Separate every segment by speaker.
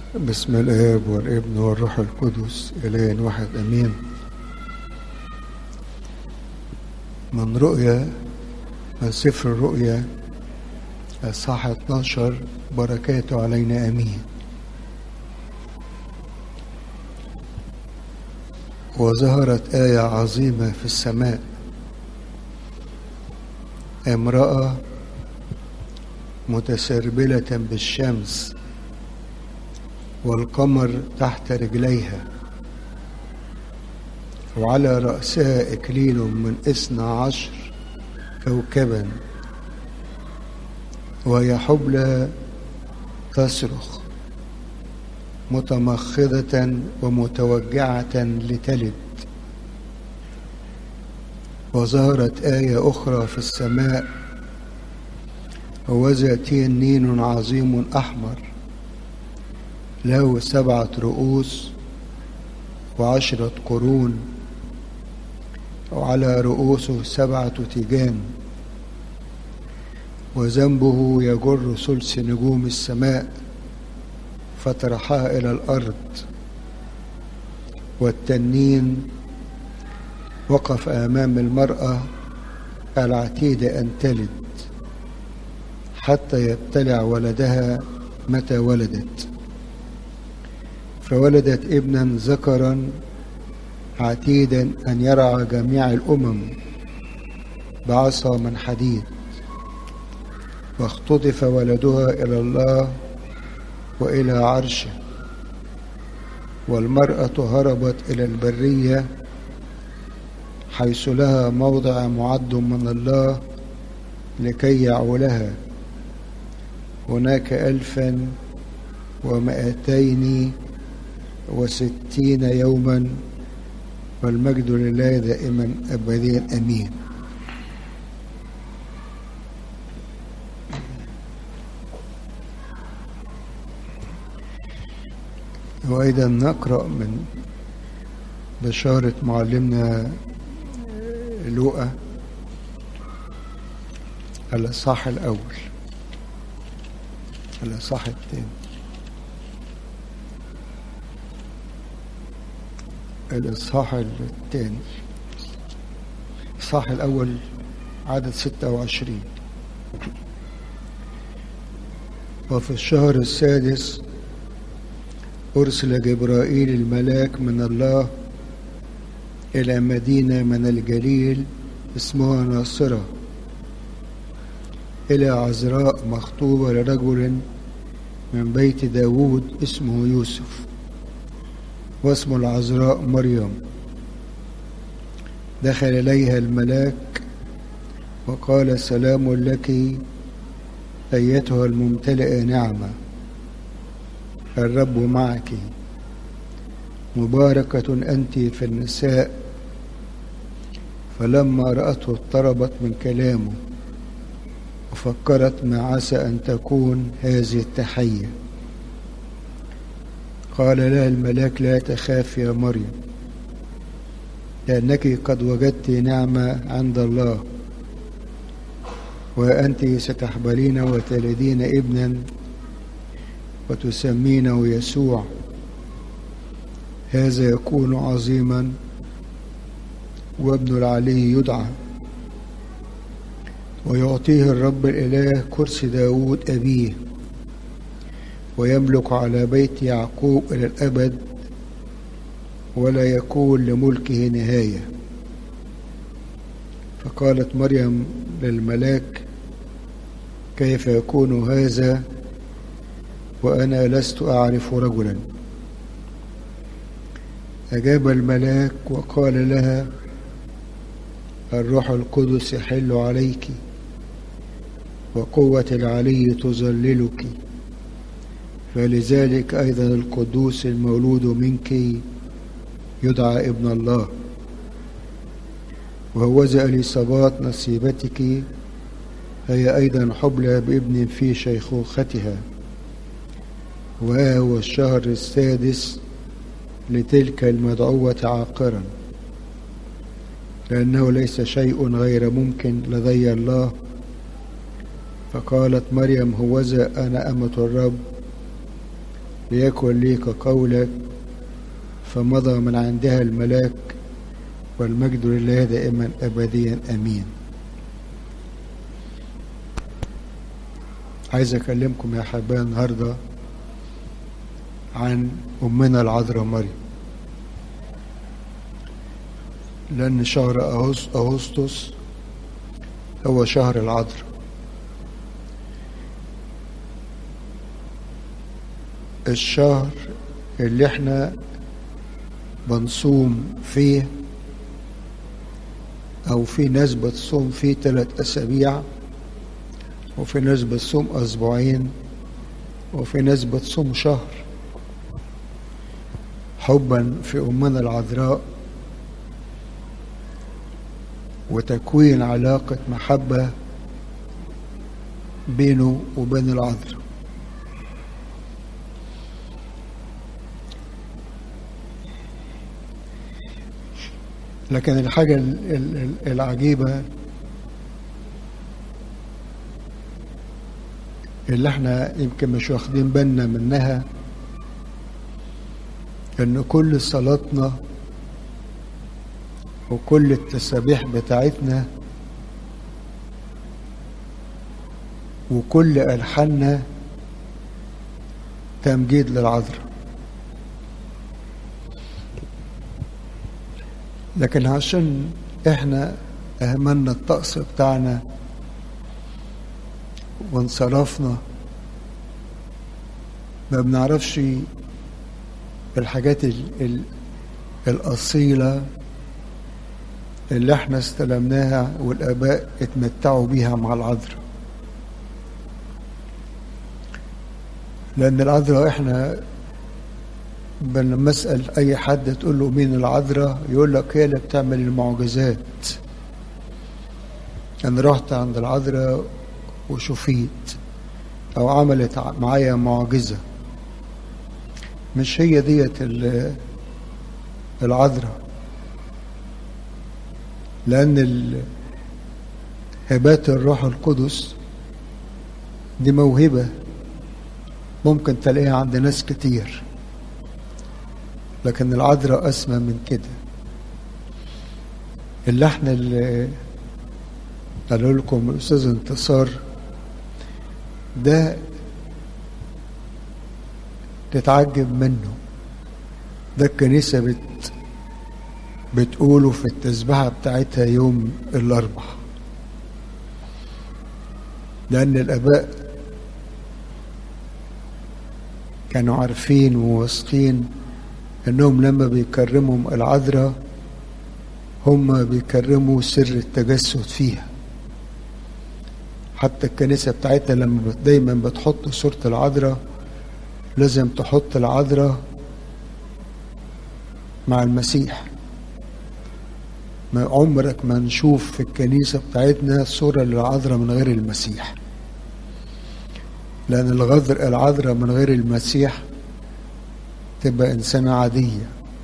Speaker 1: بسم الآب والابن والروح القدس إله واحد أمين من رؤيا من سفر الرؤيا الصح 12 بركاته علينا أمين وظهرت آية عظيمة في السماء امرأة متسربلة بالشمس والقمر تحت رجليها وعلى رأسها إكليل من إثنى عشر كوكبا وهي حبلى تصرخ متمخضة ومتوجعة لتلد وظهرت آية أخرى في السماء ووذا تنين عظيم أحمر له سبعة رؤوس وعشرة قرون وعلى رؤوسه سبعة تيجان وذنبه يجر ثلث نجوم السماء فطرحها إلى الأرض والتنين وقف أمام المرأة العتيدة أن تلد حتى يبتلع ولدها متى ولدت فولدت ابنا ذكرا عتيدا أن يرعى جميع الأمم بعصا من حديد واختطف ولدها إلى الله وإلى عرشه والمرأة هربت إلى البرية حيث لها موضع معد من الله لكي يعولها هناك ألفا ومائتين وستين يوما والمجد لله دائما أبديا أمين وأيضا نقرأ من بشارة معلمنا لوقا الإصحاح الأول الإصحاح الثاني الإصحاح الثاني الإصحاح الأول عدد ستة وعشرين وفي الشهر السادس أرسل جبرائيل الملاك من الله إلى مدينة من الجليل اسمها ناصرة إلى عذراء مخطوبة لرجل من بيت داوود اسمه يوسف واسم العذراء مريم دخل إليها الملاك وقال سلام لك أيتها الممتلئة نعمة الرب معك مباركة أنت في النساء فلما رأته اضطربت من كلامه وفكرت ما عسى أن تكون هذه التحية قال لها الملاك لا تخاف يا مريم لأنك قد وجدت نعمة عند الله وأنت ستحبلين وتلدين ابنا وتسمينه يسوع هذا يكون عظيما وابن العلي يدعى ويعطيه الرب الإله كرسي داود أبيه ويملك على بيت يعقوب إلى الأبد ولا يكون لملكه نهاية فقالت مريم للملاك كيف يكون هذا وأنا لست أعرف رجلا أجاب الملاك وقال لها الروح القدس يحل عليك وقوة العلي تظللك فلذلك أيضا القدوس المولود منك يدعى ابن الله وهوذا إليصابات نصيبتك هي أيضا حبلى بابن في شيخوختها وهو الشهر السادس لتلك المدعوة عاقرا لأنه ليس شيء غير ممكن لدي الله فقالت مريم هوذا أنا أمة الرب ليكن لي كقولك فمضى من عندها الملاك والمجد لله دائما أبديا أمين عايز أكلمكم يا حبايبي النهاردة عن أمنا العذراء مريم لأن شهر أغسطس هو شهر العذراء الشهر اللي احنا بنصوم فيه او في ناس بتصوم فيه ثلاث اسابيع وفي ناس بتصوم اسبوعين وفي ناس بتصوم شهر حبا في امنا العذراء وتكوين علاقة محبة بينه وبين العذراء لكن الحاجة العجيبة اللي احنا يمكن مش واخدين بالنا منها ان كل صلاتنا وكل التسابيح بتاعتنا وكل ألحاننا تمجيد للعذراء لكن عشان احنا اهملنا الطقس بتاعنا وانصرفنا ما بنعرفش الحاجات ال ال الأصيلة اللي احنا استلمناها والآباء اتمتعوا بيها مع العذراء لأن العذراء احنا لما اسال اي حد تقول له مين العذراء يقول لك هي اللي بتعمل المعجزات انا رحت عند العذراء وشفيت او عملت معايا معجزه مش هي ديت العذراء لان هبات الروح القدس دي موهبه ممكن تلاقيها عند ناس كتير لكن العذراء أسمى من كده اللحن اللي قالوا لكم الأستاذ انتصار ده تتعجب منه ده الكنيسة بت بتقوله في التسبحة بتاعتها يوم الأربع لأن الآباء كانوا عارفين وواثقين انهم لما بيكرموا العذراء هم بيكرموا سر التجسد فيها حتى الكنيسة بتاعتنا لما دايما بتحط صورة العذراء لازم تحط العذراء مع المسيح ما عمرك ما نشوف في الكنيسة بتاعتنا صورة للعذراء من غير المسيح لأن الغذر العذراء من غير المسيح تبقى إنسانة عادية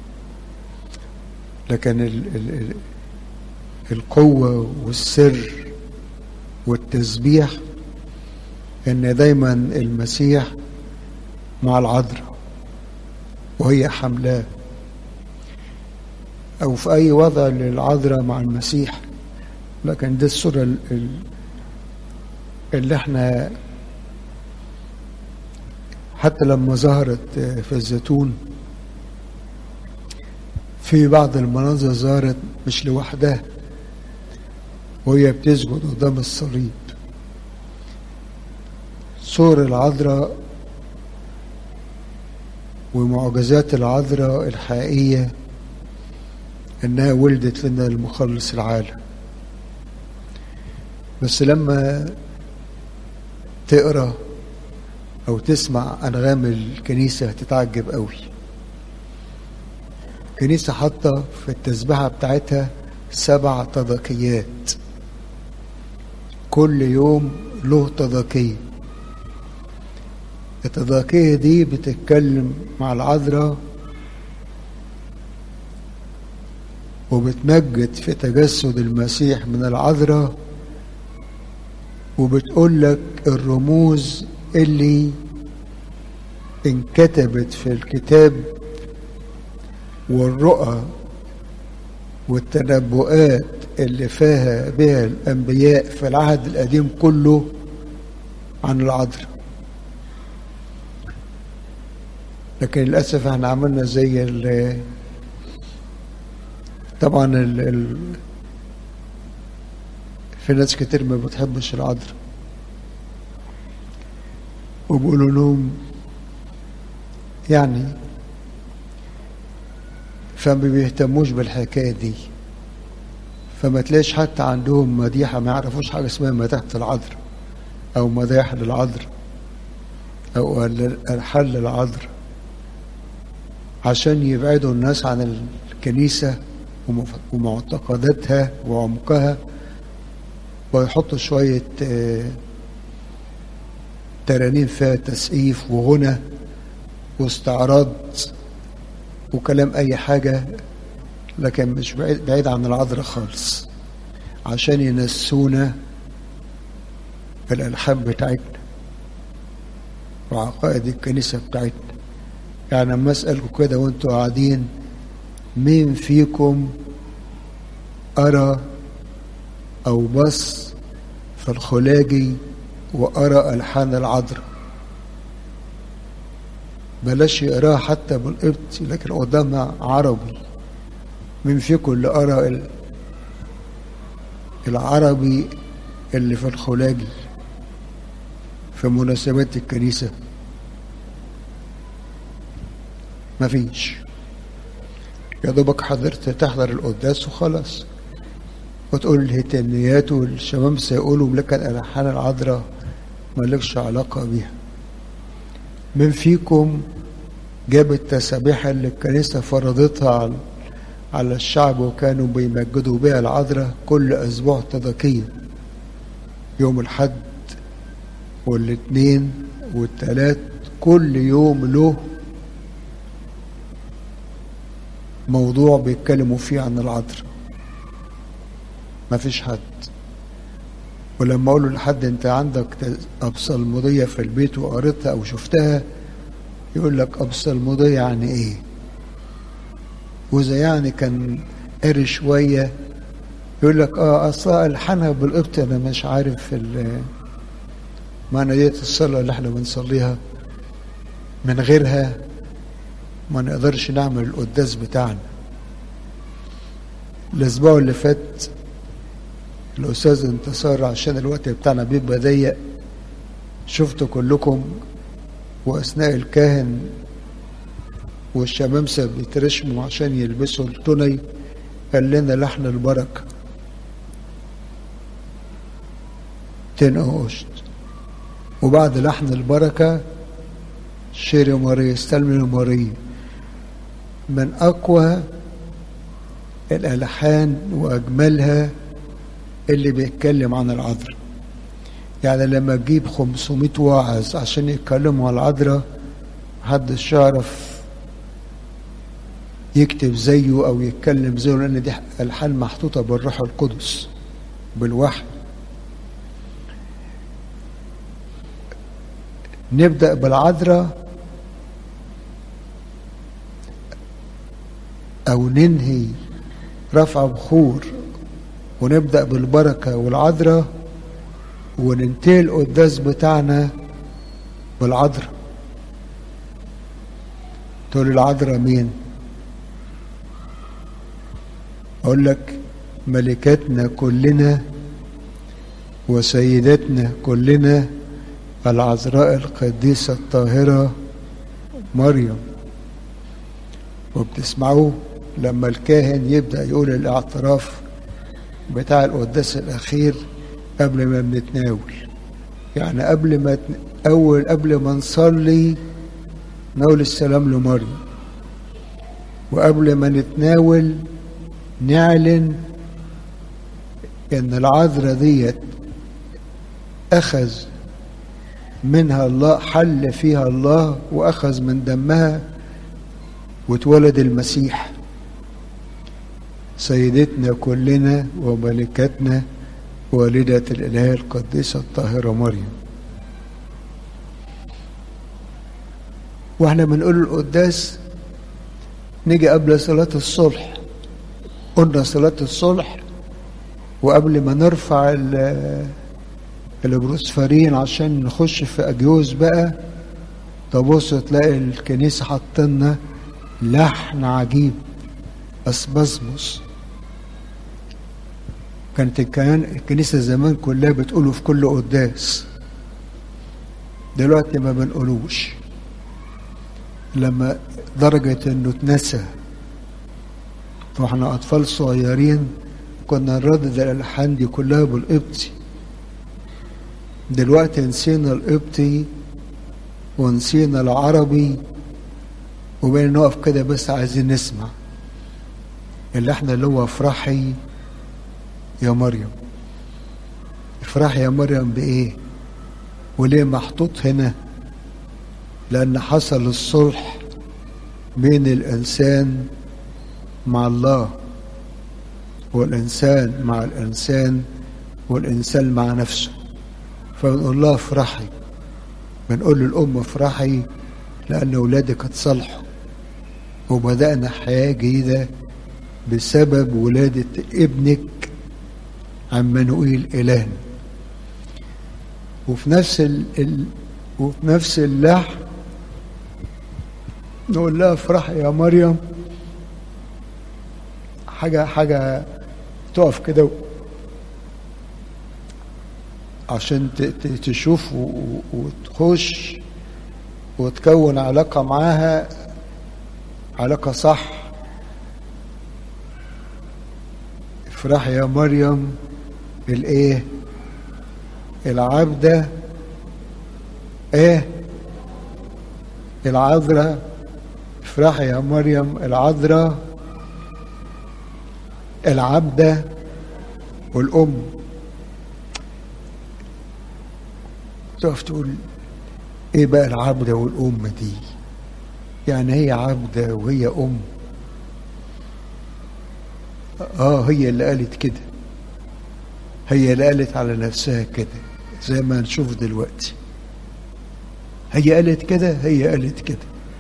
Speaker 1: لكن ال ال ال القوة والسر والتسبيح إن دايما المسيح مع العذراء وهي حملاه أو في أي وضع للعذراء مع المسيح لكن دي الصورة اللي احنا حتى لما ظهرت في الزيتون في بعض المناظر ظهرت مش لوحدها وهي بتسجد قدام الصليب صور العذراء ومعجزات العذراء الحقيقية انها ولدت لنا المخلص العالم بس لما تقرا او تسمع انغام الكنيسه هتتعجب قوي الكنيسه حاطه في التسبيحه بتاعتها سبع تضاكيات كل يوم له تضاكيه التضاكيه دي بتتكلم مع العذراء وبتمجد في تجسد المسيح من العذراء وبتقول لك الرموز اللي انكتبت في الكتاب والرؤى والتنبؤات اللي فيها بها الأنبياء في العهد القديم كله عن العذراء لكن للأسف احنا عملنا زي ال طبعا ال ال في ناس كتير ما بتحبش العذراء وبيقولوا لهم يعني فما بيهتموش بالحكاية دي فما تلاقيش حتى عندهم مديحة ما يعرفوش حاجة اسمها مديحة العذراء أو مدايح للعذراء أو الحل للعذراء عشان يبعدوا الناس عن الكنيسة ومعتقداتها وعمقها ويحطوا شوية ترانيم فيها تسقيف وغنى واستعراض وكلام أي حاجة لكن مش بعيد, بعيد عن العذراء خالص عشان ينسونا الألحان بتاعتنا وعقائد الكنيسة بتاعتنا يعني لما أسألكم كده وانتوا قاعدين مين فيكم أرى أو بص في الخلاجي وأرى ألحان العذراء بلاش يقراها حتى بالقبط لكن قدامها عربي مين فيكم اللي قرا العربي اللي في الخلاجي في مناسبات الكنيسة مفيش يا دوبك حضرت تحضر القداس وخلاص وتقول الهتانيات والشمامسة يقولوا لك الألحان العذراء مالكش علاقة بيها من فيكم جاب التسابيح اللي الكنيسة فرضتها على على الشعب وكانوا بيمجدوا بها العذراء كل أسبوع تضكية يوم الحد والاثنين والثلاث كل يوم له موضوع بيتكلموا فيه عن العذراء ما فيش حد ولما اقول لحد انت عندك ابصلموديه في البيت وقريتها او شفتها يقول لك ابصلموديه يعني ايه واذا يعني كان قري شويه يقول لك اه اصلا الحنها بالقبط انا مش عارف ال معنى ديت الصلاه اللي احنا بنصليها من غيرها ما نقدرش نعمل القداس بتاعنا الاسبوع اللي فات الاستاذ انتصار عشان الوقت بتاعنا بيبقى ضيق شفتوا كلكم واثناء الكاهن والشمامسه بيترشموا عشان يلبسوا التوني قال لنا لحن البركه تنقشت وبعد لحن البركه شيري ماري استلمي ماري من اقوى الالحان واجملها اللي بيتكلم عن العذراء يعني لما تجيب 500 واعظ عشان يتكلموا عن العذراء محدش يعرف يكتب زيه او يتكلم زيه لان دي الحان محطوطه بالروح القدس بالوحي نبدا بالعذراء او ننهي رفع بخور ونبدا بالبركه والعذراء وننتهي القداس بتاعنا بالعذراء تقول العذراء مين اقول لك ملكتنا كلنا وسيدتنا كلنا العذراء القديسه الطاهره مريم وبتسمعوه لما الكاهن يبدا يقول الاعتراف بتاع القداس الاخير قبل ما بنتناول يعني قبل ما اول قبل ما نصلي نقول السلام لمريم وقبل ما نتناول نعلن ان العذراء ديت اخذ منها الله حل فيها الله واخذ من دمها واتولد المسيح سيدتنا كلنا وملكتنا والدة الإله القديسة الطاهرة مريم واحنا بنقول القداس نيجي قبل صلاة الصلح قلنا صلاة الصلح وقبل ما نرفع ال- البروسفرين عشان نخش في أجيوز بقى تبص تلاقي الكنيسة حاطلنا لحن عجيب أسبسموس كانت الكيان الكنيسة زمان كلها بتقوله في كل قداس دلوقتي ما بنقولوش لما درجة انه اتنسى واحنا اطفال صغيرين كنا نردد الالحان دي كلها بالقبطي دلوقتي نسينا القبطي ونسينا العربي وبقينا نقف كده بس عايزين نسمع اللي احنا اللي هو افرحي يا مريم افرحي يا مريم بايه وليه محطوط هنا لان حصل الصلح بين الانسان مع الله والانسان مع الانسان والانسان مع نفسه فبنقول لها افرحي بنقول للام افرحي لان اولادك اتصلحوا وبدانا حياه جديده بسبب ولاده ابنك عمانوئيل الهنا وفي نفس ال... ال... وفي نفس اللحن نقول لها افرحي يا مريم حاجة حاجة تقف كده و- عشان ت- ت- تشوف و- و- وتخش وتكون علاقة معاها علاقة صح افرحي يا مريم الايه العبدة ايه العذراء افرحي يا مريم العذراء العبدة والأم تقف تقول ايه بقى العبدة والأم دي يعني هي عبدة وهي أم اه هي اللي قالت كده هي اللي قالت على نفسها كده زي ما نشوف دلوقتي هي قالت كده هي قالت كده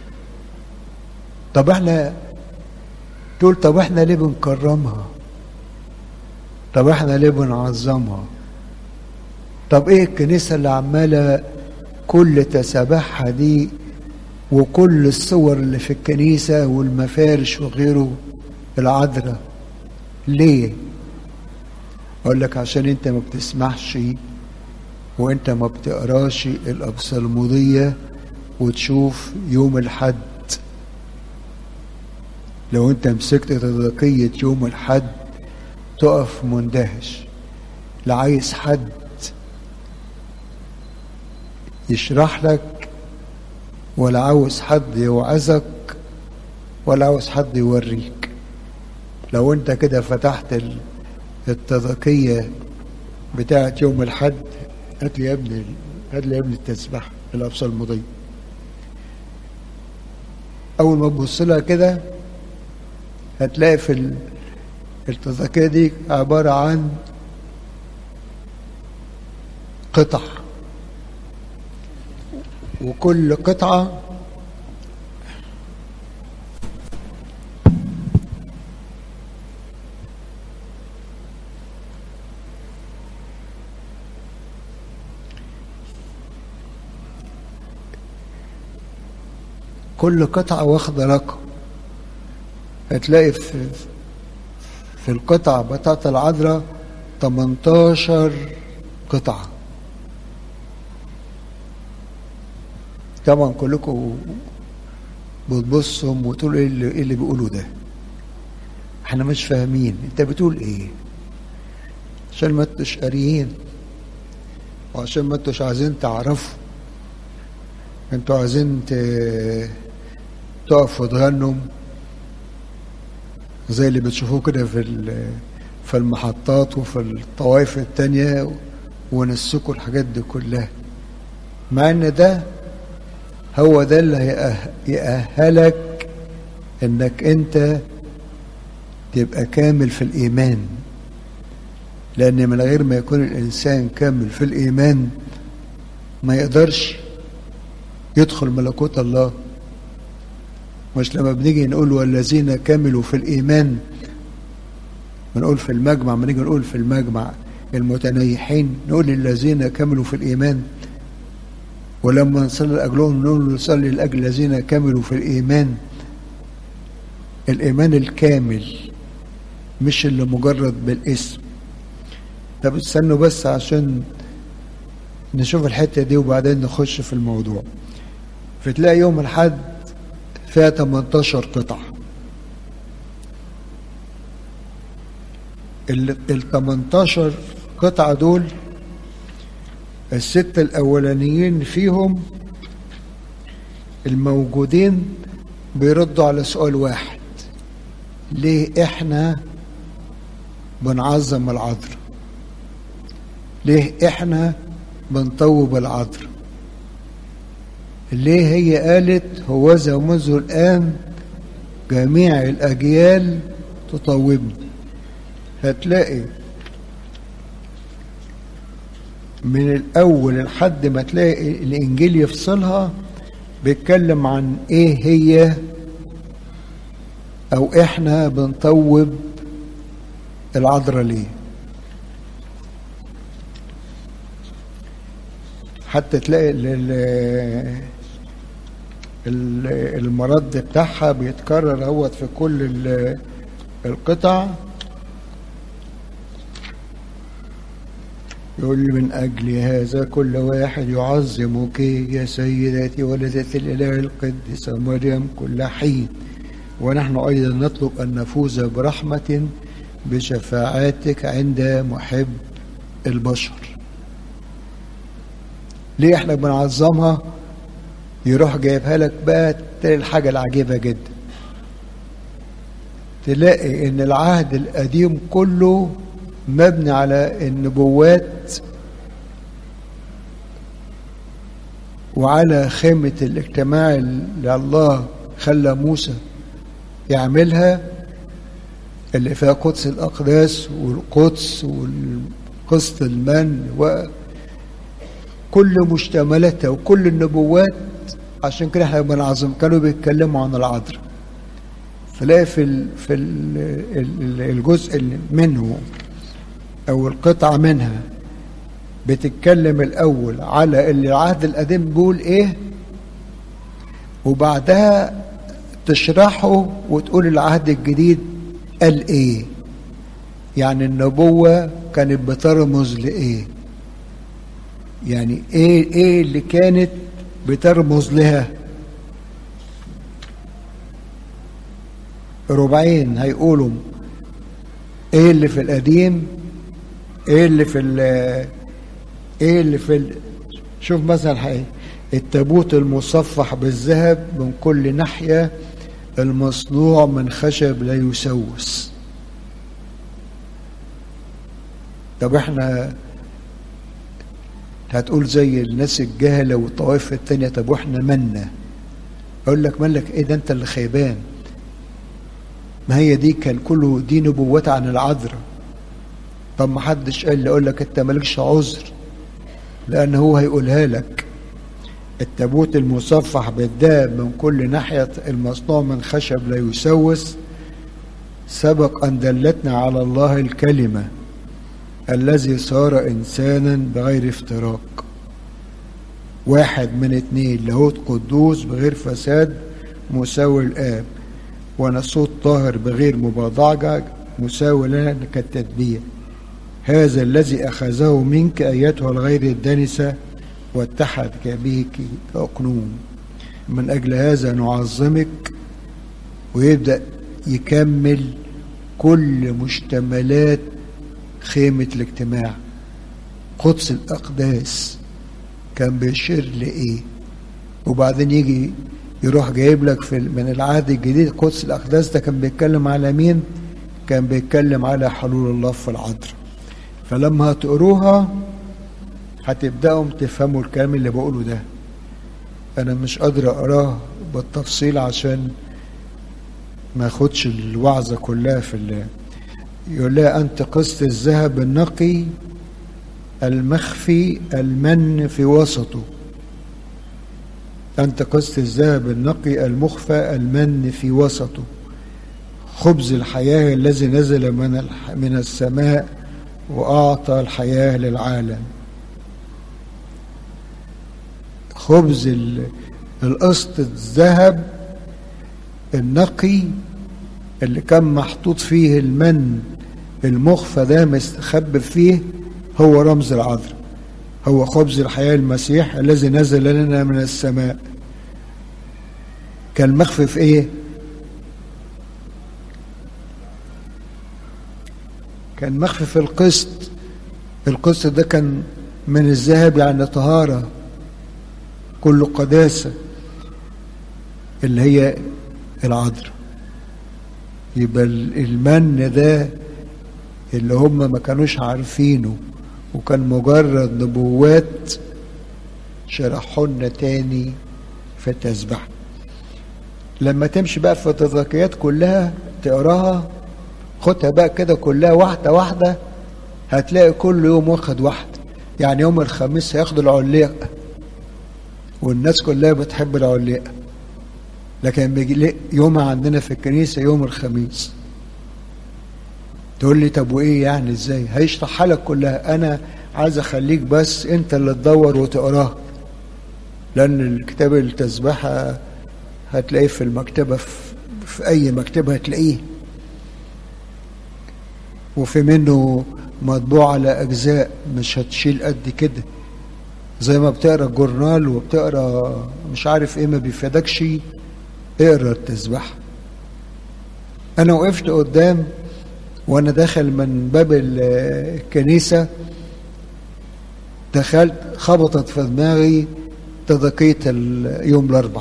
Speaker 1: طب احنا تقول طب احنا ليه بنكرمها طب احنا ليه بنعظمها طب ايه الكنيسة اللي عمالة كل تسابيحها دي وكل الصور اللي في الكنيسة والمفارش وغيره العذراء ليه اقول لك عشان انت ما بتسمعش وانت ما بتقراش الابصالمودية وتشوف يوم الحد لو انت مسكت تضيقية يوم الحد تقف مندهش لا عايز حد يشرح لك ولا عاوز حد يوعظك ولا عاوز حد يوريك لو انت كده فتحت ال- التضكية بتاعت يوم الحد هات لي يا ابني هات لي يا ابني التسبيح الابصار المضيء اول ما تبص لها كده هتلاقي في ال- التذكية دي عبارة عن قطع وكل قطعة كل قطعة واخدة رقم هتلاقي في في القطعة بتاعة العذراء 18 قطعة طبعا كلكم بتبصوا وتقولوا ايه اللي, إيه اللي بيقولوا ده احنا مش فاهمين انت بتقول ايه عشان ما انتوش قاريين وعشان ما انتوش عايزين تعرفوا انتوا عايزين ت- تقفوا تغنوا زي اللي بتشوفوه كده في ال- في المحطات وفي الطوائف التانية ونسكوا الحاجات دي كلها مع ان ده هو ده اللي هيأه- يأهلك انك انت تبقى كامل في الايمان لان من غير ما يكون الانسان كامل في الايمان ما يقدرش يدخل ملكوت الله مش لما بنيجي نقول والذين كملوا في الإيمان بنقول في المجمع ما نيجي نقول في المجمع المتنيحين نقول الذين كملوا في الإيمان ولما نصلي لأجلهم نقول نصلي لأجل الذين كملوا في الإيمان الإيمان الكامل مش اللي مجرد بالاسم طب استنوا بس عشان نشوف الحتة دي وبعدين نخش في الموضوع فتلاقي يوم الحد فيها 18 قطعة ال 18 قطعة دول الست الأولانيين فيهم الموجودين بيردوا على سؤال واحد ليه احنا بنعظم العذر ليه احنا بنطوب العذر ليه هي قالت هوذا منذ الآن جميع الأجيال تطوبني هتلاقي من الأول لحد ما تلاقي الإنجيل يفصلها بيتكلم عن إيه هي أو إحنا بنطوب العذراء ليه حتى تلاقي المرد بتاعها بيتكرر اهوت في كل القطع يقول من أجل هذا كل واحد يعظمك يا سيدتي ولدة الإله القديسة مريم كل حين ونحن أيضا نطلب أن نفوز برحمة بشفاعاتك عند محب البشر ليه احنا بنعظمها يروح جايبها لك بقى تلاقي الحاجة العجيبة جدا تلاقي ان العهد القديم كله مبني على النبوات وعلى خيمة الاجتماع اللي الله خلى موسى يعملها اللي فيها قدس الأقداس والقدس والقسط المن وكل مشتملاتها وكل النبوات عشان كده احنا بنعظم كانوا بيتكلموا عن العذراء فلاقي في ال في ال الجزء منه او القطعه منها بتتكلم الاول على اللي العهد القديم بيقول ايه وبعدها تشرحه وتقول العهد الجديد قال ايه يعني النبوه كانت بترمز لايه يعني ايه ايه اللي كانت بترمز لها ربعين هيقولوا ايه اللي في القديم ايه اللي في ال ايه اللي في ال شوف مثلا حقيقي التابوت المصفح بالذهب من كل ناحية المصنوع من خشب لا يسوس طب احنا هتقول زي الناس الجهلة والطوائف التانية طب واحنا منا اقول لك مالك ايه ده انت اللي خيبان ما هي دي كان كله دي نبوات عن العذراء طب ما حدش قال لي اقول لك انت مالكش عذر لان هو هيقولها لك التابوت المصفح بالذهب من كل ناحية المصنوع من خشب لا يسوس سبق أن دلتنا على الله الكلمة الذي صار إنسانا بغير افتراق واحد من اتنين لاهوت قدوس بغير فساد مساوي الآب ونصوت طاهر بغير مباضعة مساوي لنا كالتتبيع هذا الذي أخذه منك أيتها الغير الدنسة واتحد به كأقنوم من أجل هذا نعظمك ويبدأ يكمل كل مشتملات خيمة الاجتماع قدس الأقداس كان بيشير لإيه وبعدين يجي يروح جايب لك في من العهد الجديد قدس الأقداس ده كان بيتكلم على مين كان بيتكلم على حلول الله في العذراء فلما هتقروها هتبدأوا تفهموا الكلام اللي بقوله ده أنا مش قادر أقراه بالتفصيل عشان ما أخدش الوعظة كلها في الله يقول لها أنت قسط الذهب النقي المخفي المن في وسطه أنت قست الذهب النقي المخفى المن في وسطه خبز الحياة الذي نزل من من السماء وأعطى الحياة للعالم خبز القسط الذهب النقي اللي كان محطوط فيه المن المخفى ده مستخبي فيه هو رمز العذراء هو خبز الحياة المسيح الذي نزل لنا من السماء كان مخفي في ايه كان مخفي في القسط القسط ده كان من الذهب يعني طهارة كله قداسة اللي هي العذراء يبقى المن ده اللي هم ما كانوش عارفينه وكان مجرد نبوات شرحوا لنا تاني في التسبيح لما تمشي بقى في التذكيات كلها تقراها خدها بقى كده كلها واحده واحده هتلاقي كل يوم واخد واحده يعني يوم الخميس هياخدوا العليق والناس كلها بتحب العليق لكن بيجي يوم عندنا في الكنيسه يوم الخميس تقول لي طب وايه يعني ازاي هيشرحها لك كلها انا عايز اخليك بس انت اللي تدور وتقراها لان الكتاب التسبيحه هتلاقيه في المكتبه في, في اي مكتبه هتلاقيه وفي منه مطبوع على اجزاء مش هتشيل قد كده زي ما بتقرا الجورنال وبتقرا مش عارف ايه ما بيفيدكش اقرا التسبيحه انا وقفت قدام وانا داخل من باب الكنيسة دخلت خبطت في دماغي تذكية يوم الأربع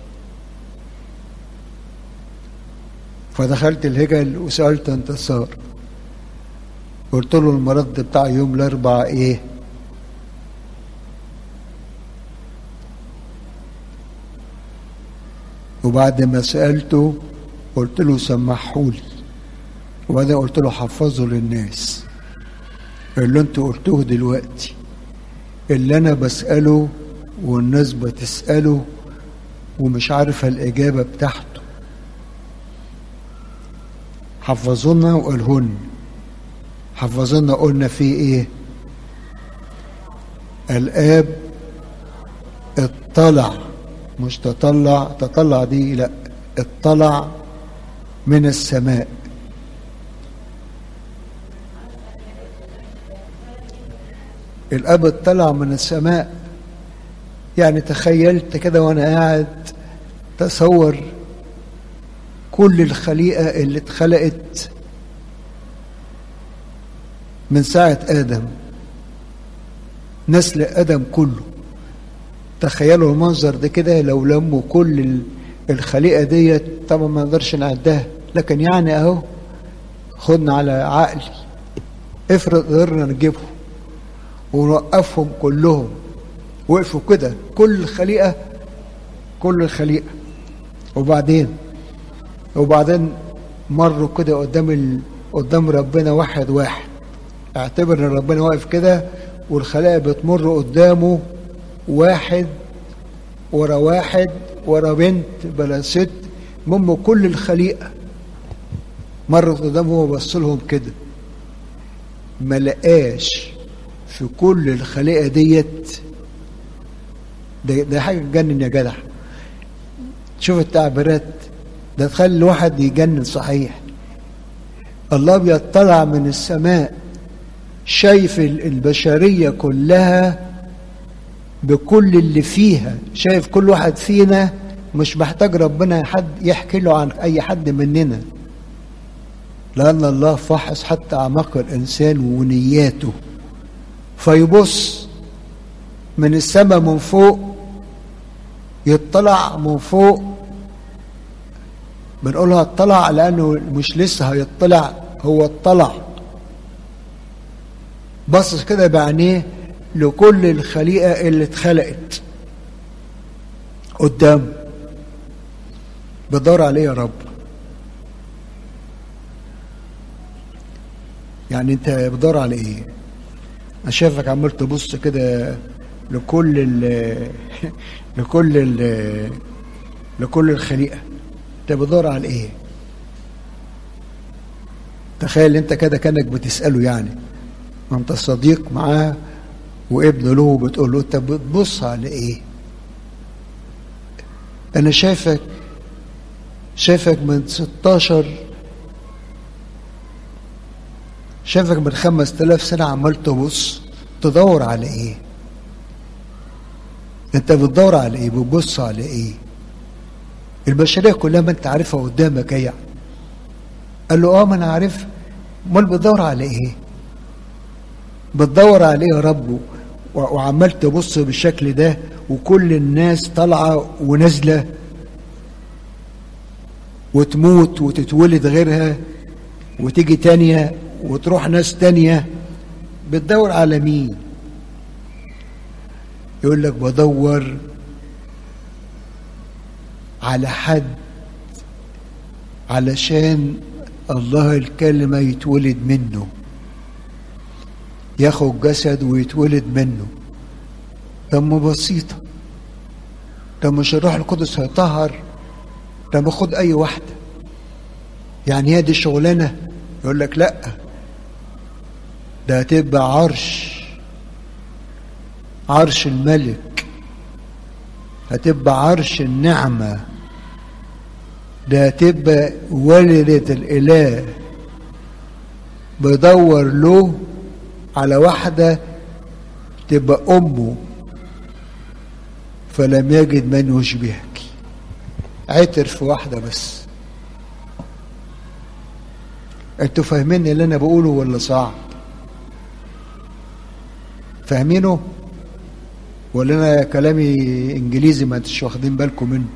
Speaker 1: فدخلت الهجل وسألت انتصار قلت له المرض بتاع يوم الأربع إيه وبعد ما سألته قلت له سمحولي وبعدين قلت له حفظه للناس اللي انتوا قلتوه دلوقتي اللي انا بسأله والناس بتسأله ومش عارفة الإجابة بتاعته حفظونا وقالهن حفظونا قلنا فيه ايه الآب اطلع مش تطلع تطلع دي لا اطلع من السماء الاب اطلع من السماء يعني تخيلت كده وانا قاعد تصور كل الخليقه اللي اتخلقت من ساعه ادم نسل ادم كله تخيلوا المنظر ده كده لو لموا كل الخليقه ديت طبعا ما نقدرش نعدها لكن يعني اهو خدنا على عقلي افرض قدرنا نجيبهم ونوقفهم كلهم وقفوا كده كل الخليقة كل الخليقة وبعدين وبعدين مروا كده قدام ال... قدام ربنا واحد واحد اعتبر ان ربنا واقف كده والخلائق بتمر قدامه واحد ورا واحد ورا بنت بلا ست المهم كل الخليقة مرت قدامه وبص لهم كده ما لقاش في كل الخليقه ديت ده, ده حاجه تجنن يا جدع شوف التعبيرات ده تخلي الواحد يجنن صحيح الله بيطلع من السماء شايف البشريه كلها بكل اللي فيها شايف كل واحد فينا مش محتاج ربنا حد يحكي له عن اي حد مننا لان الله فحص حتى اعماق الانسان ونياته فيبص من السماء من فوق يطلع من فوق بنقولها اطلع لانه مش لسه هيطلع هو اطلع بص كده بعينيه لكل الخليقه اللي اتخلقت قدامه بدور عليه يا رب يعني انت بتدور على ايه انا شايفك عمال تبص كده لكل ال لكل ال لكل الخليقة انت بتدور على ايه تخيل انت كده كانك بتسأله يعني ما انت صديق معاه وابنه له بتقول له انت بتبص على ايه انا شايفك شايفك من 16 شايفك من 5000 سنة عمال تبص تدور على ايه انت بتدور على ايه بتبص على ايه البشرية كلها ما انت عارفها قدامك هي قال له اه ما انا عارف امال بتدور على ايه بتدور على ايه يا رب وعمال تبص بالشكل ده وكل الناس طالعه ونازله وتموت وتتولد غيرها وتيجي تانية وتروح ناس تانية بتدور على مين يقول لك بدور على حد علشان الله الكلمة يتولد منه ياخد جسد ويتولد منه طب بسيطة طب مش الروح القدس هيطهر طب خد أي واحدة يعني هي دي شغلانة يقول لك لأ ده هتبقى عرش عرش الملك هتبقى عرش النعمة ده هتبقى والدة الإله بدور له على واحدة تبقى أمه فلم يجد من يشبهك عتر في واحدة بس انتوا فاهمين اللي انا بقوله ولا صعب فاهمينه ولا انا كلامي انجليزي ما انتش واخدين بالكم منه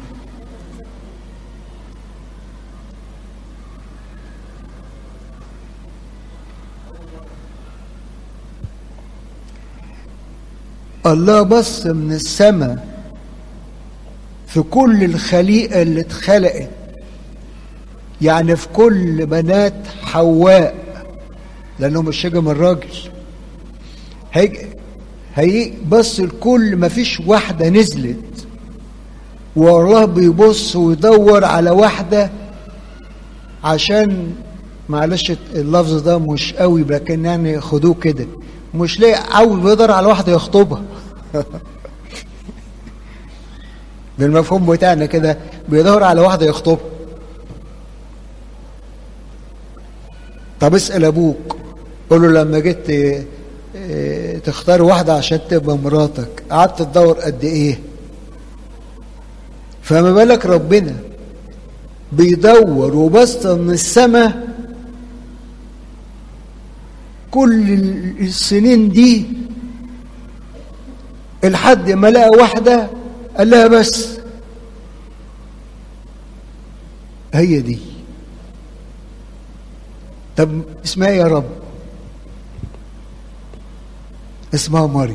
Speaker 1: الله بص من السماء في كل الخليقة اللي اتخلقت يعني في كل بنات حواء لأنه مش هيجي من الراجل هيجي هي بص الكل ما فيش واحدة نزلت والله بيبص ويدور على واحدة عشان معلش اللفظ ده مش قوي لكن يعني خدوه كده مش لاقي عاوز بيدور على واحدة يخطبها بالمفهوم بتاعنا كده بيدور على واحدة يخطبها طب اسأل أبوك قول له لما جيت تختار واحدة عشان تبقى مراتك قعدت تدور قد إيه فما بالك ربنا بيدور وبسط من السماء كل السنين دي لحد ما لقى واحدة قال لها بس هي دي طب اسمها يا رب اسمها مريم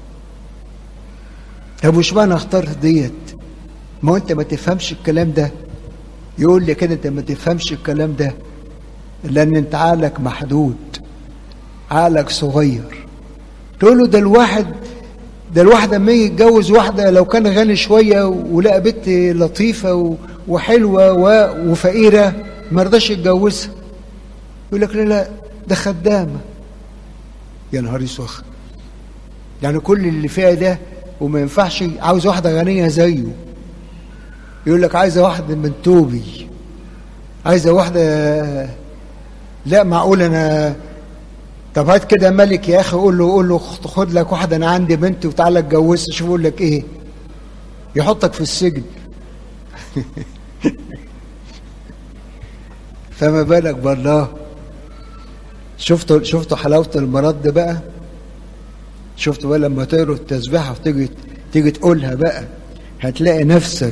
Speaker 1: طب وش معنى اخترت ديت ما هو انت ما تفهمش الكلام ده يقول لي كده انت ما تفهمش الكلام ده لان انت عقلك محدود عقلك صغير تقول له ده الواحد ده الواحد لما يجي يتجوز واحده لو كان غني شويه ولقى بنت لطيفه وحلوه وفقيره ما رضاش يتجوزها يقول لك لا لا ده خدامه يا نهار اسود يعني كل اللي فيها ده وما ينفعش عاوز واحده غنيه زيه يقول لك عايزه واحده من توبي عايزه واحده لا معقول انا طب هات كده ملك يا اخي قول له قول له خد لك واحده انا عندي بنت وتعالى اتجوزها شوف يقول لك ايه يحطك في السجن فما بالك بالله شفتوا شفتوا حلاوه المرض بقى شفتوا بقى لما تقروا التسبيحه وتيجي تيجي تقولها بقى هتلاقي نفسك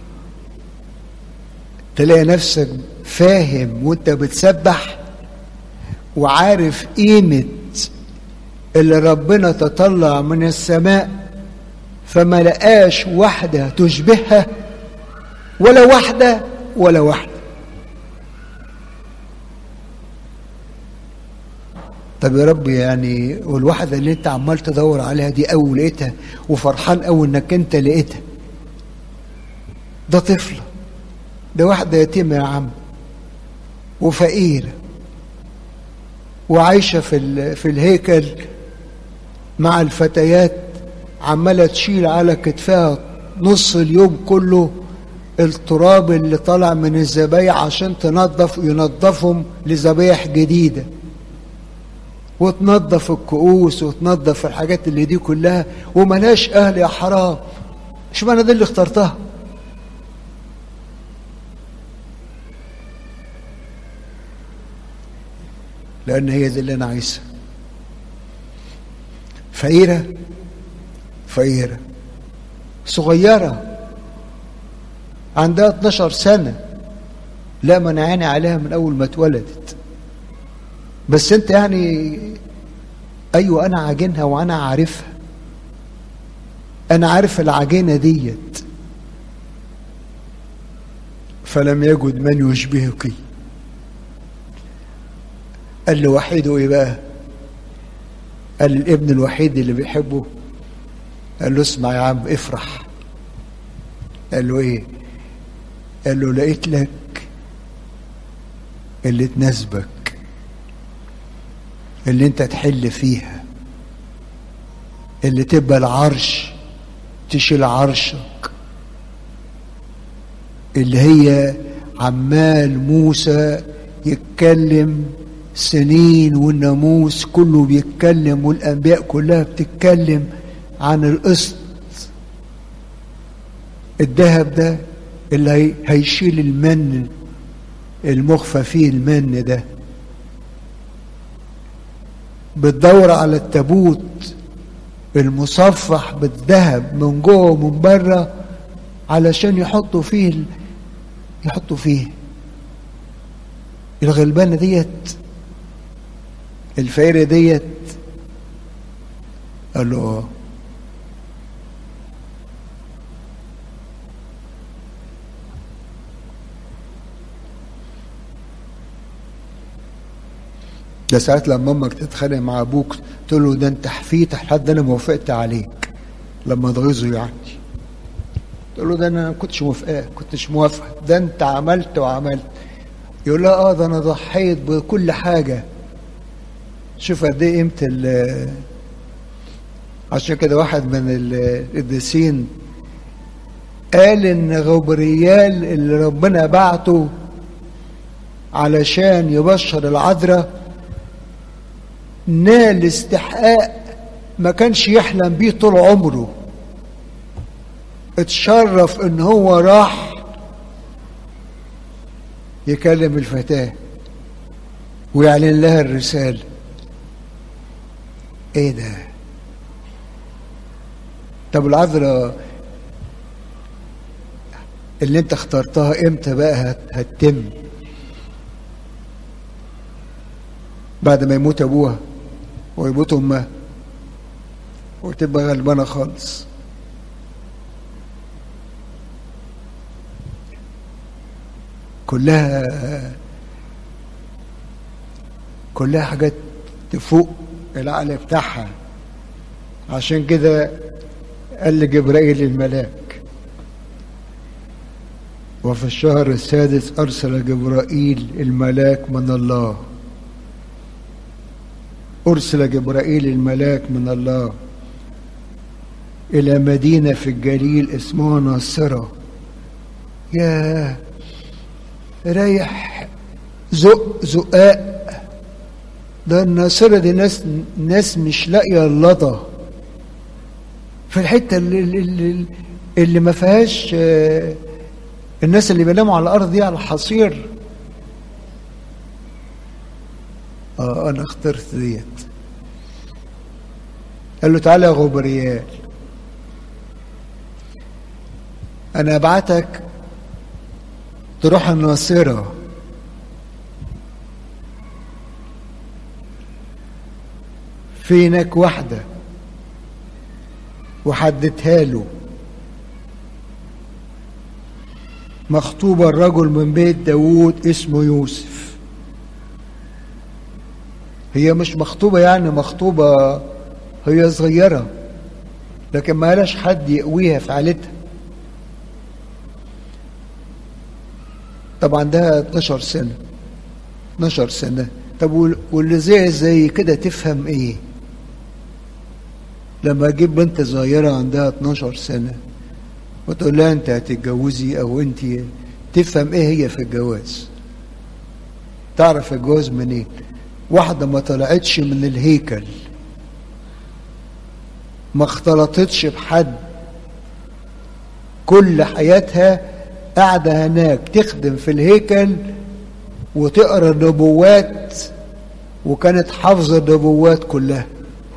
Speaker 1: تلاقي نفسك فاهم وانت بتسبح وعارف قيمة اللي ربنا تطلع من السماء فما لقاش واحدة تشبهها ولا واحدة ولا واحدة طب يا رب يعني والواحدة اللي انت عمال تدور عليها دي أول لقيتها وفرحان أوي انك انت لقيتها ده طفلة ده واحدة يتيمة يا عم وفقيرة وعايشة في في الهيكل مع الفتيات عمالة تشيل على كتفها نص اليوم كله التراب اللي طالع من الذبايح عشان تنظف ينظفهم لذبايح جديدة وتنظف الكؤوس وتنظف الحاجات اللي دي كلها وملهاش أهل يا حرام مش معنى ده اللي اخترتها لأن هي دي اللي أنا عايزها فقيرة فقيرة صغيرة عندها 12 سنة لا منعاني عليها من أول ما اتولدت بس أنت يعني أيوة أنا عاجنها وأنا عارفها أنا عارف العجينة ديت فلم يجد من يشبهك قال له وحيده ايه بقى قال الابن الوحيد اللي بيحبه قال له اسمع يا عم افرح قال له ايه قال له لقيت لك اللي تناسبك اللي انت تحل فيها اللي تبقى العرش تشيل عرشك اللي هي عمال موسى يتكلم سنين والناموس كله بيتكلم والانبياء كلها بتتكلم عن القسط الذهب ده اللي هيشيل المن المخفى فيه المن ده بتدور على التابوت المصفح بالذهب من جوه ومن بره علشان يحطوا فيه يحطوا فيه الغلبانه ديت الفقيره ديت قال له اه ده ساعات لما امك تتخانق مع ابوك تقول له ده انت حفيت لحد انا ما وافقت عليك لما تغيظه يعني تقول له ده انا ما كنتش موافقاك كنتش موافقه ده انت عملت وعملت يقول لها اه ده انا ضحيت بكل حاجه شوف قد ايه قيمه ال عشان كده واحد من القديسين قال ان غبريال اللي ربنا بعته علشان يبشر العذراء نال استحقاق ما كانش يحلم بيه طول عمره اتشرف ان هو راح يكلم الفتاة ويعلن لها الرسالة ايه ده طب العذراء اللي انت اخترتها امتى بقى هتتم بعد ما يموت ابوها ويموت امها وتبقى غلبانه خالص كلها كلها حاجات تفوق العقل بتاعها عشان كده قال لجبرائيل الملاك وفي الشهر السادس أرسل جبرائيل الملاك من الله أرسل جبرائيل الملاك من الله إلى مدينة في الجليل اسمها ناصرة يا رايح زق زقاق ده الناصرة دي ناس ناس مش لاقية اللضى في الحتة اللي, اللي, اللي ما فيهاش الناس اللي بيناموا على الأرض دي على الحصير اه انا اخترت ديت قال له تعالى يا غبريال انا ابعتك تروح الناصره في هناك واحده وحددتها له مخطوبة الرجل من بيت داوود اسمه يوسف هي مش مخطوبة يعني مخطوبة هي صغيرة لكن ما لاش حد يقويها في عيلتها طبعا ده 12 سنة 12 سنة طب واللي زي زي كده تفهم ايه لما اجيب بنت صغيرة عندها 12 سنة وتقول لها انت هتتجوزي او انت تفهم ايه هي في الجواز تعرف الجواز منين إيه؟ واحدة ما طلعتش من الهيكل ما اختلطتش بحد كل حياتها قاعدة هناك تخدم في الهيكل وتقرا النبوات وكانت حافظة النبوات كلها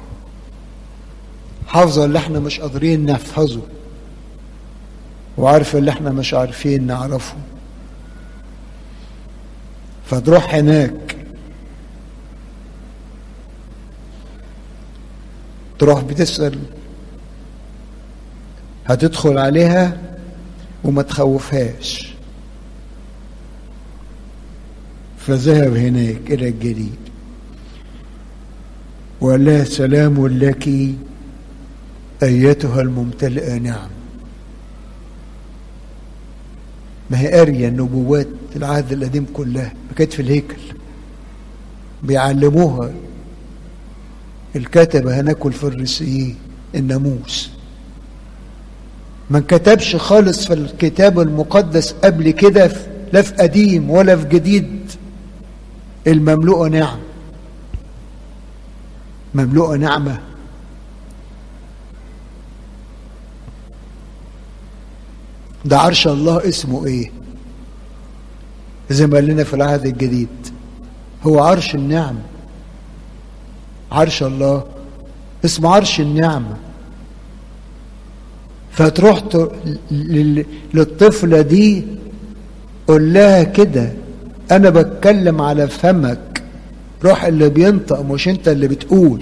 Speaker 1: حافظة اللي احنا مش قادرين نحفظه وعارفة اللي احنا مش عارفين نعرفه فتروح هناك تروح بتسأل هتدخل عليها وما تخوفهاش فذهب هناك إلى الجليل وقال لها سلام لك أيتها الممتلئة نعم ما هي قارية النبوات العهد القديم كلها كانت في الهيكل بيعلموها الكتبة هناك والفريسيين الناموس ما انكتبش خالص في الكتاب المقدس قبل كده لا في قديم ولا في جديد المملوءة نعم مملوءة نعمة ده عرش الله اسمه ايه زي ما قال لنا في العهد الجديد هو عرش النعم عرش الله اسمه عرش النعمة فتروح للطفلة دي قول لها كده أنا بتكلم على فمك روح اللي بينطق مش أنت اللي بتقول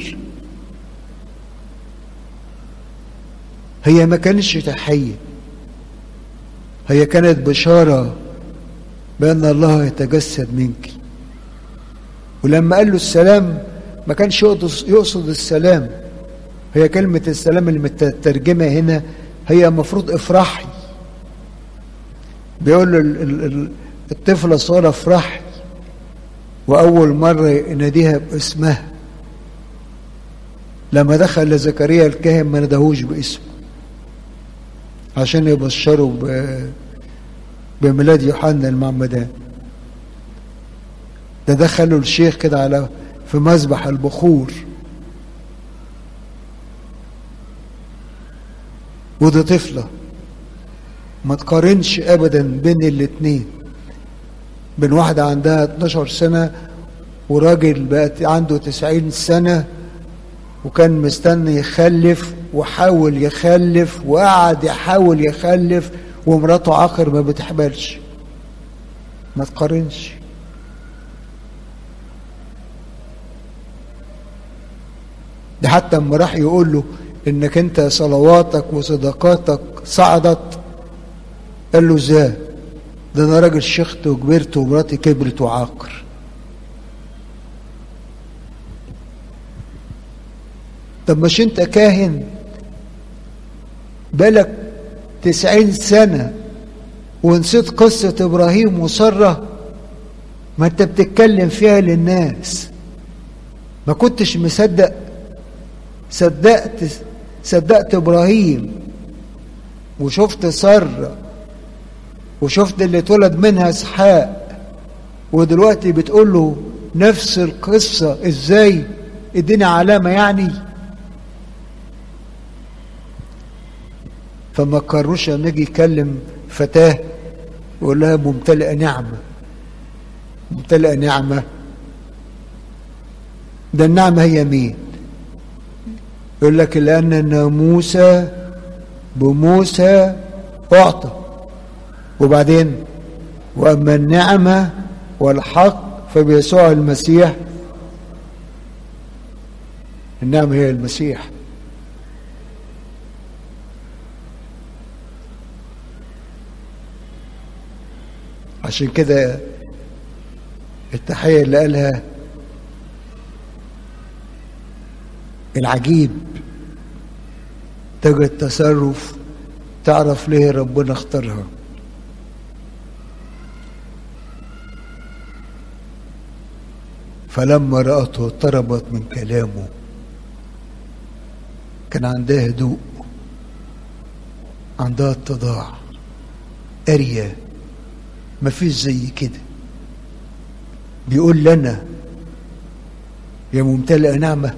Speaker 1: هي ما كانتش تحية هي كانت بشارة بأن الله يتجسد منك ولما قال له السلام ما كانش يقصد السلام هي كلمة السلام اللي مترجمة هنا هي المفروض افرحي بيقول له الطفلة الصغيرة افرحي وأول مرة يناديها باسمها لما دخل لزكريا الكاهن ما ندهوش باسمه عشان يبشروا بميلاد يوحنا المعمدان ده دخلوا الشيخ كده على في مذبح البخور ودي طفلة ما تقارنش ابدا بين الاتنين بين واحدة عندها 12 سنة وراجل بقت عنده 90 سنة وكان مستني يخلف وحاول يخلف وقعد يحاول يخلف ومراته عاقر ما بتحبلش ما تقارنش ده حتى اما راح يقول له انك انت صلواتك وصدقاتك صعدت قال له ازاي ده انا راجل شيخت وكبرت ومراتي كبرت وعاقر طب مش انت كاهن بالك تسعين سنة ونسيت قصة إبراهيم وسرة ما انت بتتكلم فيها للناس ما كنتش مصدق صدقت صدقت إبراهيم وشفت سرة وشفت اللي اتولد منها إسحاق ودلوقتي بتقول له نفس القصة ازاي اديني علامة يعني فما قرروش لما يجي يكلم فتاة يقول لها ممتلئة نعمة ممتلئة نعمة ده النعمة هي مين يقول لك لأن موسى بموسى أعطى وبعدين وأما النعمة والحق فبيسوع المسيح النعمة هي المسيح عشان كده التحية اللي قالها العجيب تجد تصرف تعرف ليه ربنا اختارها فلما رأته اضطربت من كلامه كان عندها هدوء عندها اتضاع قرية مفيش زي كده بيقول لنا يا ممتلئة نعمة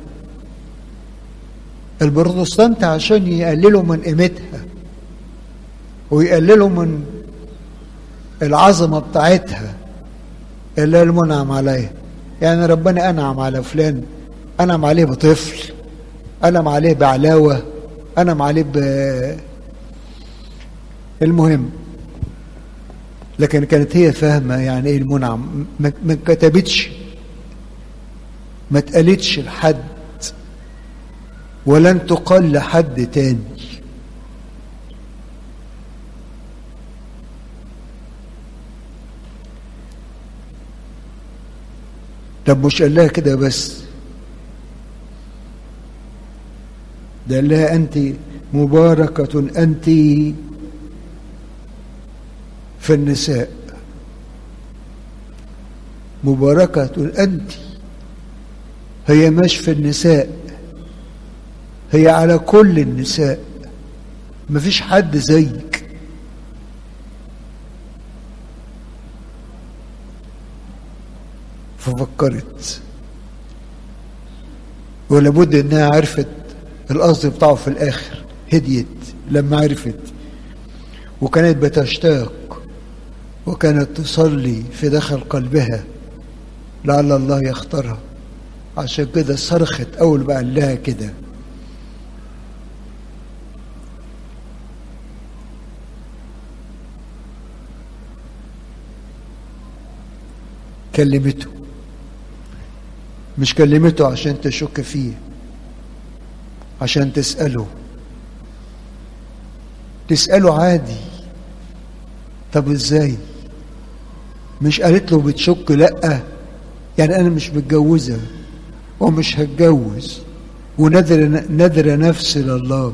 Speaker 1: البروتستانت عشان يقللوا من قيمتها ويقللوا من العظمة بتاعتها اللي المنعم عليها يعني ربنا أنعم على فلان أنعم عليه بطفل أنعم عليه بعلاوة أنعم عليه ب المهم لكن كانت هي فاهمة يعني ايه المنعم ما ما كتبتش ما اتقالتش لحد ولن تقال لحد تاني طب مش قال لها كده بس ده قال لها انت مباركة انت في النساء مباركة أنت هي مش في النساء هي على كل النساء مفيش حد زيك ففكرت ولابد انها عرفت القصد بتاعه في الاخر هديت لما عرفت وكانت بتشتاق وكانت تصلي في داخل قلبها لعل الله يختارها عشان كده صرخت اول ما قال لها كده كلمته مش كلمته عشان تشك فيه عشان تسأله تسأله عادي طب ازاي مش قالت له بتشك لا يعني انا مش متجوزه ومش هتجوز ونذر نذر نفسي لله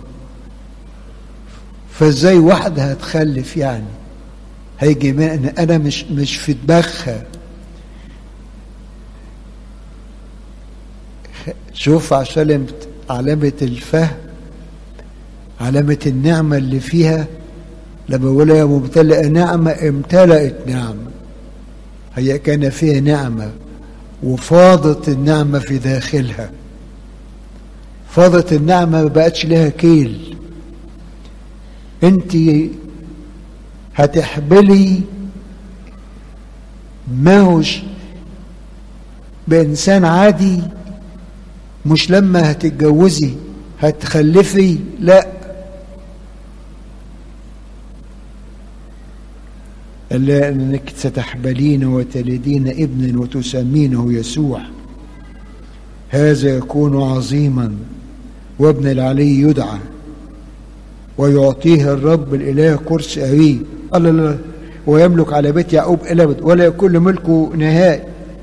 Speaker 1: فازاي واحده هتخلف يعني هيجي من انا مش مش في دماغها شوف عشان علامة الفهم علامة النعمة اللي فيها لما بقول يا ممتلئة نعمة امتلأت نعمة هي كان فيها نعمة وفاضت النعمة في داخلها فاضت النعمة ما بقتش لها كيل انت هتحبلي ما هوش بإنسان عادي مش لما هتتجوزي هتخلفي لا إلا أنك ستحبلين وتلدين ابنا وتسمينه يسوع هذا يكون عظيما وابن العلي يدعى ويعطيه الرب الإله كرسي أبيه الله لا ويملك على بيت يعقوب إلى أبد ولا يكون ملكه نهائي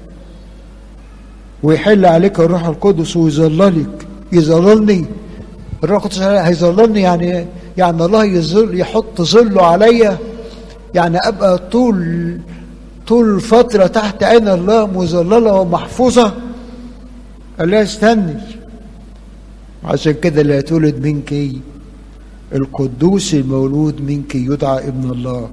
Speaker 1: ويحل عليك الروح القدس ويظللك يظللني الروح القدس هيظللني يعني يعني الله يظل يحط ظله عليا يعني ابقى طول طول فتره تحت عين الله مظلله ومحفوظه قال لها استني عشان كده لا تولد منك القدوس المولود منك يدعى ابن الله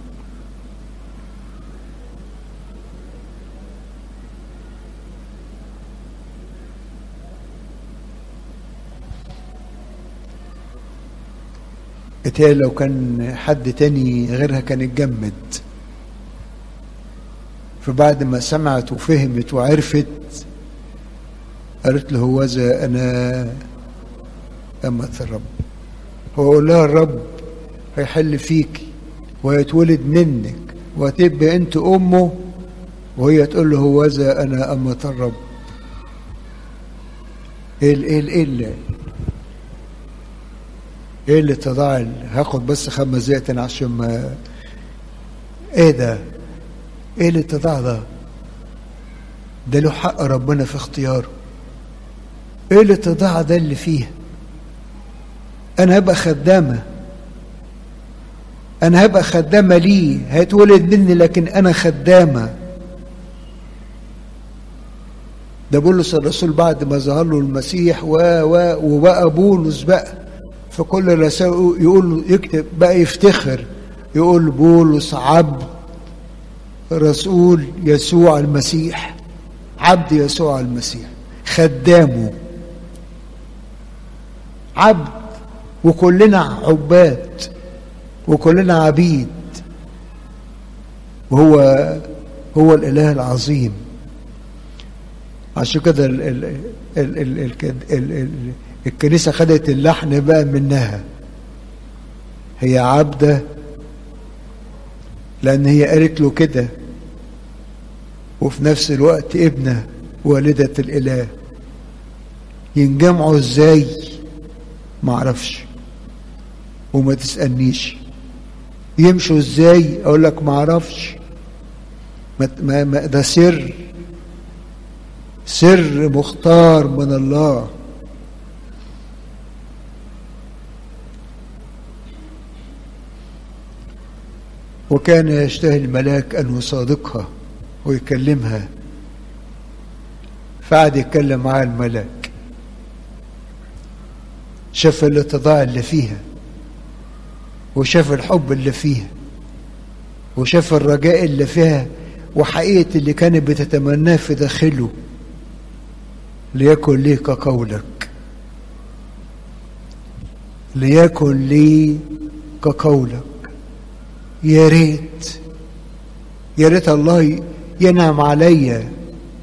Speaker 1: اتهيألي لو كان حد تاني غيرها كان اتجمد فبعد ما سمعت وفهمت وعرفت قالت له هوذا انا أمة الرب هو يقول لها الرب هيحل فيك وهيتولد منك وهتبقى انت امه وهي تقول له هوذا انا أمة الرب ايه ال ايه ال ايه اللي ايه اللي تضاع هاخد بس خمس دقايق تاني عشان ما ايه ده ايه اللي تضاع ده ده له حق ربنا في اختياره ايه الاتضاع ده اللي فيها انا هبقى خدامه انا هبقى خدامه ليه هيتولد مني لكن انا خدامه ده بولس الرسول بعد ما ظهر له المسيح و و وبقى بولس بقى في كل رسائل يقول يكتب بقى يفتخر يقول بولس عبد رسول يسوع المسيح عبد يسوع المسيح خدامه عبد وكلنا عباد وكلنا عبيد وهو هو الاله العظيم عشان كده ال ال ال ال ال ال ال الكنيسه خدت اللحن بقى منها هي عبده لان هي قالت له كده وفي نفس الوقت ابنه والده الاله ينجمعوا ازاي معرفش وما تسالنيش يمشوا ازاي اقول لك معرفش ما ما ده سر سر مختار من الله وكان يشتهي الملاك أن يصادقها ويكلمها فقعد يتكلم معها الملاك شاف الاتضاع اللي فيها وشاف الحب اللي فيها وشاف الرجاء اللي فيها وحقيقة اللي كانت بتتمناه في داخله ليكن لي كقولك ليكن لي كقولك يا ريت يا ريت الله ينعم عليا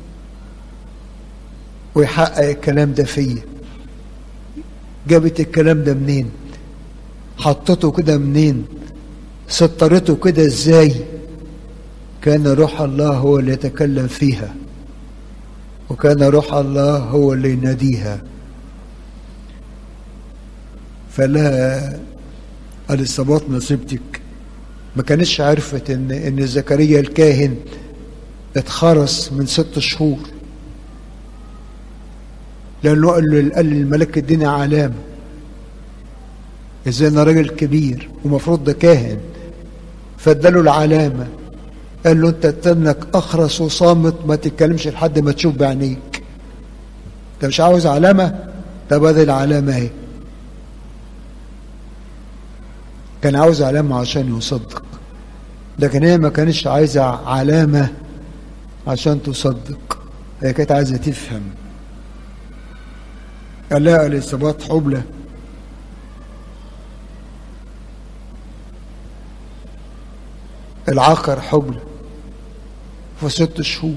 Speaker 1: ويحقق الكلام ده فيا جابت الكلام ده منين حطته كده منين سطرته كده ازاي كان روح الله هو اللي يتكلم فيها وكان روح الله هو اللي يناديها فلا اليصابات نصيبتك ما كانتش عرفت ان ان زكريا الكاهن اتخرس من ست شهور لانه قال له قال للملك اديني علامه ازاي انا راجل كبير ومفروض ده كاهن فاداله العلامه قال له انت تنك اخرس وصامت ما تتكلمش لحد ما تشوف بعينيك انت مش عاوز علامه طب ادي العلامه اهي كان عاوز علامه عشان يصدق لكن هي ما كانتش عايزه علامه عشان تصدق هي كانت عايزه تفهم قال لها اليصابات حبلى العقر حبلى في ست شهور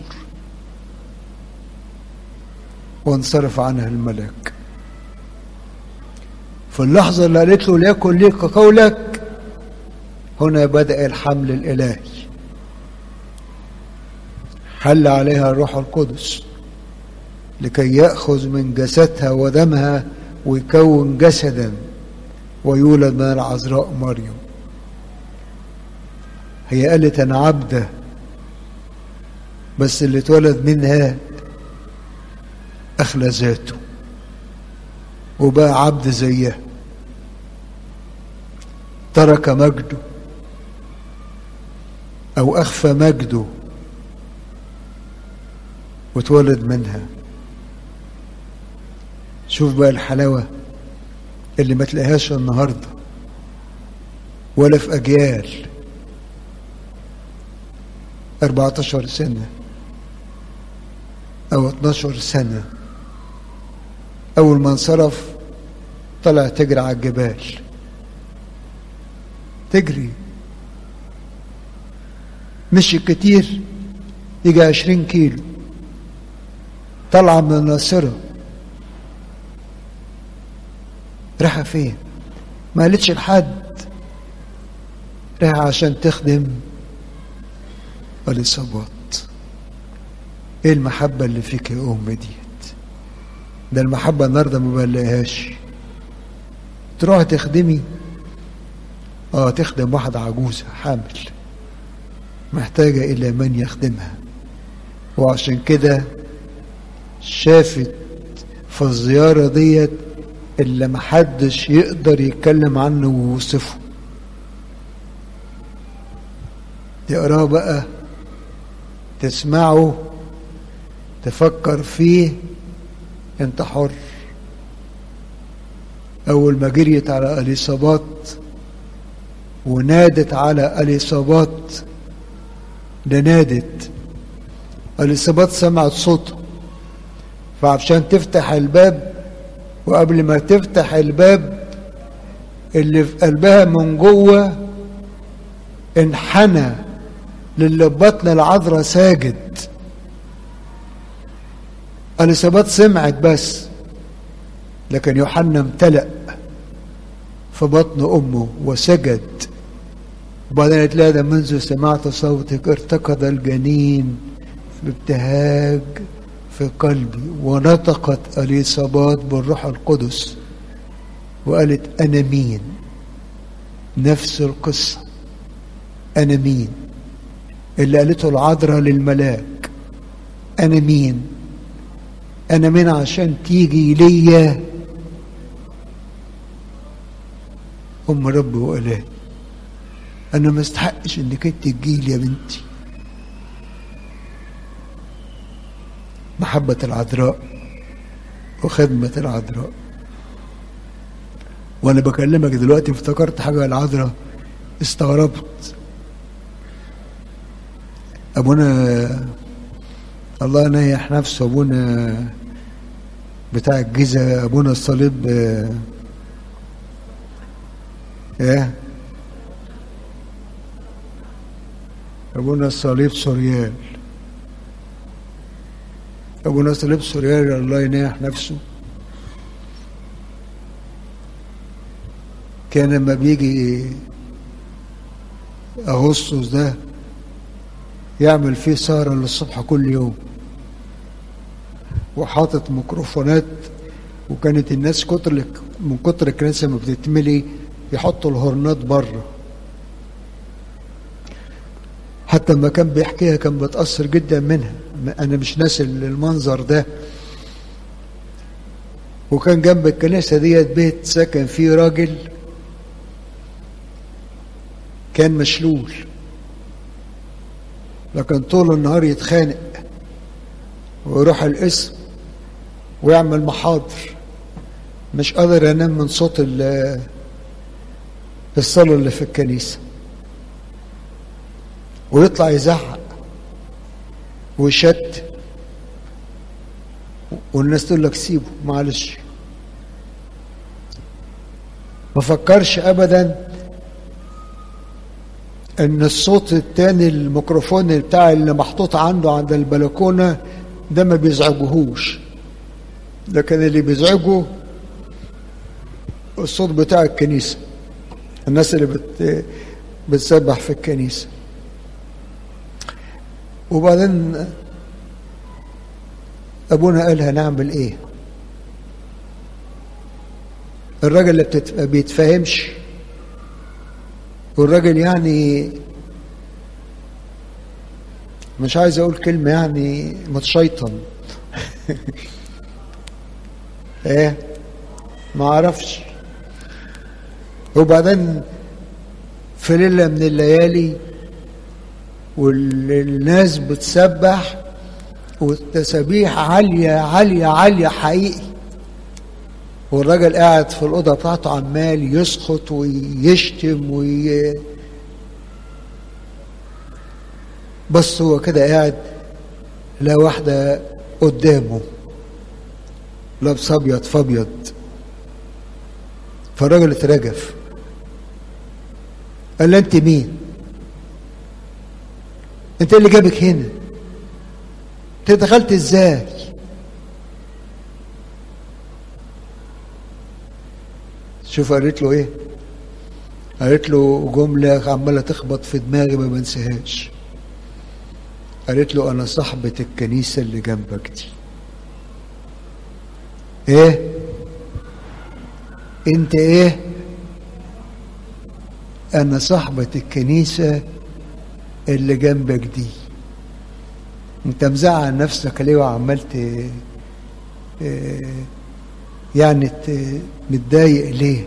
Speaker 1: وانصرف عنها الملك في اللحظة اللي قالت له ليكن ليك قولك هنا بدأ الحمل الإلهي حل عليها الروح القدس لكي يأخذ من جسدها ودمها ويكون جسدا ويولد من العذراء مريم هي قالت أنا عبدة بس اللي اتولد منها أخلى ذاته وبقى عبد زيها ترك مجده أو أخفى مجده واتولد منها شوف بقى الحلاوة اللي ما تلاقيهاش النهاردة ولا في أجيال 14 سنة أو 12 سنة أول ما انصرف طلع تجري على الجبال تجري مشي كتير يجي عشرين كيلو طلع من الناصرة رايحة فين ما قالتش لحد رايحة عشان تخدم الإصابات ايه المحبة اللي فيك يا أم ديت ده المحبة النهاردة ما بلاقيهاش تروح تخدمي اه تخدم واحدة عجوزة حامل محتاجة إلى من يخدمها وعشان كده شافت فالزيارة ديت اللي محدش يقدر يتكلم عنه ويوصفه تقراه بقى تسمعه تفكر فيه انت حر اول ما جريت على اليصابات ونادت على اليصابات ده نادت اليصابات سمعت صوته فعشان تفتح الباب وقبل ما تفتح الباب اللي في قلبها من جوه انحنى للي بطن العذراء ساجد اليصابات سمعت بس لكن يوحنا امتلأ في بطن امه وسجد وبعدين تلاقي ده منذ سمعت صوتك ارتقد الجنين بابتهاج في قلبي ونطقت اليصابات بالروح القدس وقالت انا مين نفس القصه انا مين اللي قالته العذراء للملاك انا مين انا مين عشان تيجي ليا ام ربي وقالت انا ما استحقش انك انت تجيلي يا بنتي محبة العذراء وخدمة العذراء وانا بكلمك دلوقتي افتكرت حاجة العذراء استغربت ابونا الله ينيح نفسه ابونا بتاع الجيزة ابونا الصليب ايه ابونا الصليب سوريال ابونا الصليب سوريال الله ينيح نفسه كان لما بيجي اغسطس ده يعمل فيه سهرة للصبح كل يوم وحاطط ميكروفونات وكانت الناس كتر من كتر الكنيسة ما بتتملي يحطوا الهرنات بره حتى لما كان بيحكيها كان بتأثر جدا منها أنا مش ناسي المنظر ده وكان جنب الكنيسة ديت بيت سكن فيه راجل كان مشلول لكن طول النهار يتخانق ويروح القسم ويعمل محاضر مش قادر انام من صوت الصلاة اللي في الكنيسة ويطلع يزعق ويشت والناس تقول لك سيبه معلش ما فكرش ابدا ان الصوت التاني الميكروفون بتاع اللي محطوط عنده عند البلكونه ده ما بيزعجهوش لكن اللي بيزعجه الصوت بتاع الكنيسه الناس اللي بت بتسبح في الكنيسه وبعدين ابونا قال هنعمل ايه الراجل اللي بتت... بيتفهمش والراجل يعني مش عايز اقول كلمة يعني متشيطن ايه ما اعرفش وبعدين في ليلة من الليالي والناس بتسبح والتسابيح عالية عالية عالية حقيقي والراجل قاعد في الأوضة بتاعته عمال يسخط ويشتم وي بس هو كده قاعد لا واحدة قدامه لابس أبيض فأبيض فالراجل اترجف قال له أنت مين؟ أنت اللي جابك هنا؟ أنت دخلت إزاي؟ شوف قالت له ايه قالت له جملة عمالة تخبط في دماغي ما بنساهاش قالت له أنا صاحبة الكنيسة اللي جنبك دي إيه؟ أنت إيه؟ أنا صاحبة الكنيسة اللي جنبك دي أنت مزعل نفسك ليه وعمال يعني ت- متضايق ليه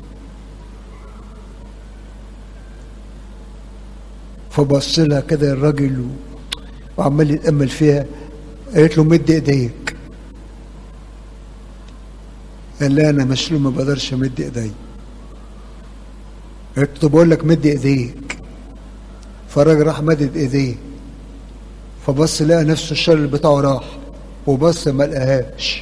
Speaker 1: فبص لها كده الراجل و- وعمال يتأمل فيها قالت له مد ايديك قال لها انا مشلول ما بقدرش امد ايدي قالت له طب بقول لك مد ايديك فالراجل راح مدد ايديه فبص لقى نفسه الشلل بتاعه راح وبص ما لقاهاش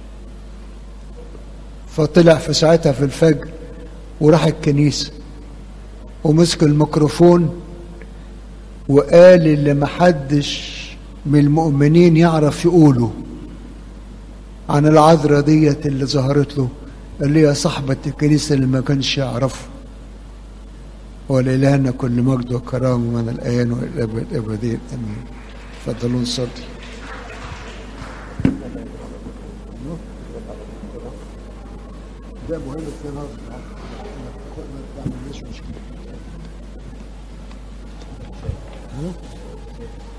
Speaker 1: فطلع في ساعتها في الفجر وراح الكنيسة ومسك الميكروفون وقال اللي محدش من المؤمنين يعرف يقوله عن العذراء ديت اللي ظهرت له اللي هي صاحبة الكنيسة اللي ما كانش يعرفها ولإلهنا كل مجد وكرامة من الآن والأبد الأبدين آمين تفضلوا نصلي ده مهم مش مشكلة